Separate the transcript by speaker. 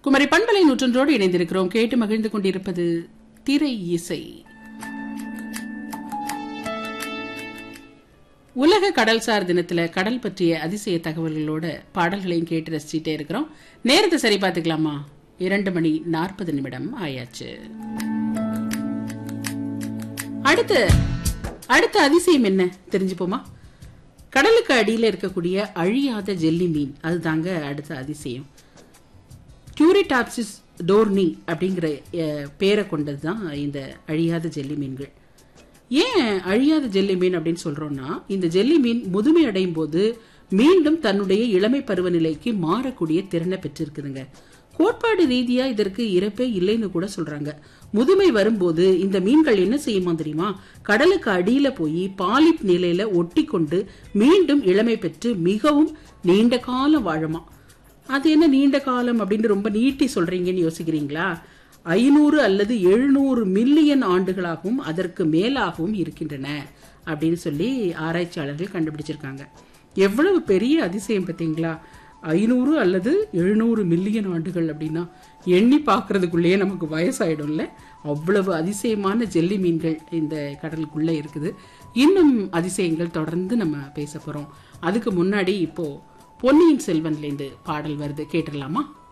Speaker 1: குமரி பண்பலை நூற்றொன்றோடு இணைந்திருக்கிறோம் கேட்டு மகிழ்ந்து கொண்டிருப்பது திரை இசை உலக கடல்சார் தினத்துல கடல் பற்றிய அதிசய தகவல்களோட பாடல்களையும் கேட்டு ரசிச்சுட்டே இருக்கிறோம் நேரத்தை சரி பார்த்துக்கலாமா இரண்டு மணி நாற்பது நிமிடம் ஆயாச்சு அடுத்து அடுத்த அதிசயம் என்ன தெரிஞ்சுப்போமா கடலுக்கு அடியில இருக்கக்கூடிய அழியாத ஜெல்லி மீன் அதுதாங்க அடுத்த அதிசயம் கியூரிடாப்சிஸ் டோர்னி அப்படிங்கிற அஹ், பேரை கொண்டது தான் இந்த அழியாத ஜெல்லி மீன்கள் ஏன் அழியாத ஜெல்லி மீன் அப்படின்னு சொல்றோம்னா இந்த ஜெல்லி மீன் முதுமை அடையும் போது மீண்டும் தன்னுடைய இளமை பருவநிலைக்கு மாறக்கூடிய திறனை பெற்றிருக்குதுங்க கோட்பாடு ரீதியா இதற்கு இறப்பே இல்லைன்னு கூட சொல்றாங்க முதுமை வரும்போது இந்த மீன்கள் என்ன செய்யுமா தெரியுமா கடலுக்கு அடியில போய் பாலிப் நிலையில ஒட்டி கொண்டு மீண்டும் இளமை பெற்று மிகவும் நீண்ட காலம் வாழுமா அது என்ன நீண்ட காலம் அப்படின்னு ரொம்ப நீட்டி சொல்றீங்கன்னு யோசிக்கிறீங்களா ஐநூறு அல்லது எழுநூறு மில்லியன் ஆண்டுகளாகவும் அதற்கு மேலாகவும் இருக்கின்றன அப்படின்னு சொல்லி ஆராய்ச்சியாளர்கள் கண்டுபிடிச்சிருக்காங்க எவ்வளவு பெரிய அதிசயம் பார்த்தீங்களா ஐநூறு அல்லது எழுநூறு மில்லியன் ஆண்டுகள் அப்படின்னா எண்ணி பார்க்கறதுக்குள்ளேயே நமக்கு வயசாயிடும்ல அவ்வளவு அதிசயமான ஜெல்லி மீன்கள் இந்த கடலுக்குள்ள இருக்குது இன்னும் அதிசயங்கள் தொடர்ந்து நம்ம பேச போறோம் அதுக்கு முன்னாடி இப்போ பொன்னியின் செல்வன்லேருந்து பாடல் வருது கேட்டுடலாமா